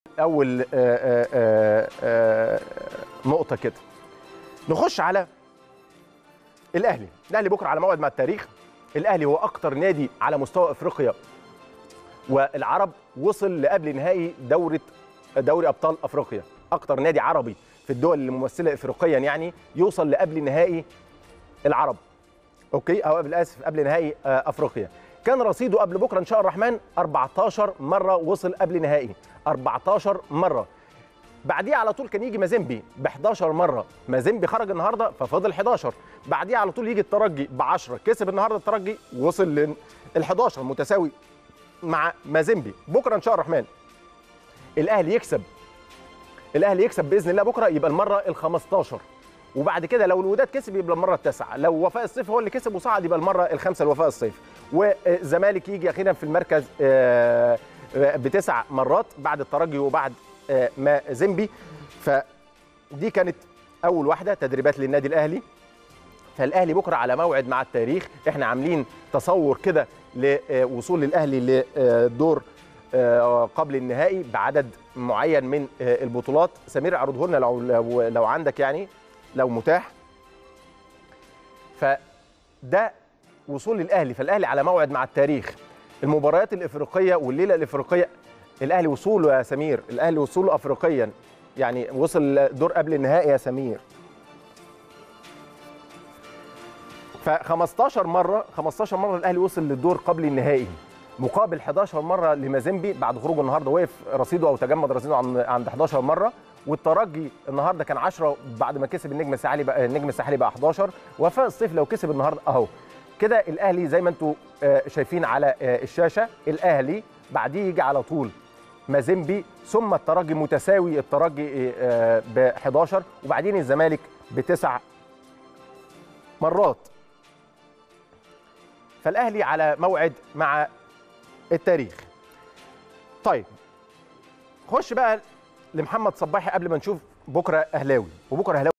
اول آه، آه، آه، آه، نقطه كده نخش على الاهلي الاهلي بكره على موعد مع التاريخ الاهلي هو اكتر نادي على مستوى افريقيا والعرب وصل لقبل نهائي دوره دوري ابطال افريقيا اكتر نادي عربي في الدول الممثله افريقيا يعني يوصل لقبل نهائي العرب اوكي او قبل اسف قبل نهائي آه، افريقيا كان رصيده قبل بكره ان شاء الرحمن 14 مره وصل قبل نهائي 14 مره بعديه على طول كان يجي مازيمبي ب 11 مره مازيمبي خرج النهارده ففضل 11 بعديه على طول يجي الترجي ب 10 كسب النهارده الترجي وصل لل 11 متساوي مع مازيمبي بكره ان شاء الرحمن الاهلي يكسب الاهلي يكسب باذن الله بكره يبقى المره ال 15 وبعد كده لو الوداد كسب يبقى المره التاسعه لو وفاء الصيف هو اللي كسب وصعد يبقى المره الخامسه لوفاء الصيف والزمالك يجي اخيرا في المركز آه، آه، بتسع مرات بعد الترجي وبعد آه، ما زيمبي فدي كانت اول واحده تدريبات للنادي الاهلي فالاهلي بكره على موعد مع التاريخ احنا عاملين تصور كده لوصول الاهلي لدور آه، قبل النهائي بعدد معين من آه، البطولات سمير اعرضه لنا لو لو, لو عندك يعني لو متاح فده وصول الاهلي فالاهلي على موعد مع التاريخ المباريات الافريقيه والليله الافريقيه الاهلي وصوله يا سمير الاهلي وصوله افريقيا يعني وصل دور قبل النهائي يا سمير ف 15 مره 15 مره الاهلي وصل للدور قبل النهائي مقابل 11 مره لمازيمبي بعد خروجه النهارده وقف رصيده او تجمد رصيده عن- عند 11 مره والترجي النهارده كان 10 بعد ما كسب النجم الساحلي بقى النجم الساحلي بقى 11 وفاء الصيف لو كسب النهارده اهو كده الاهلي زي ما انتم آه، شايفين على آه، الشاشه الاهلي بعديه يجي على طول مازيمبي ثم الترجي متساوي الترجي ب 11 وبعدين الزمالك بتسع مرات فالاهلي على موعد مع التاريخ طيب خش بقى لمحمد صباحي قبل ما نشوف بكره اهلاوي وبكره اهلاوي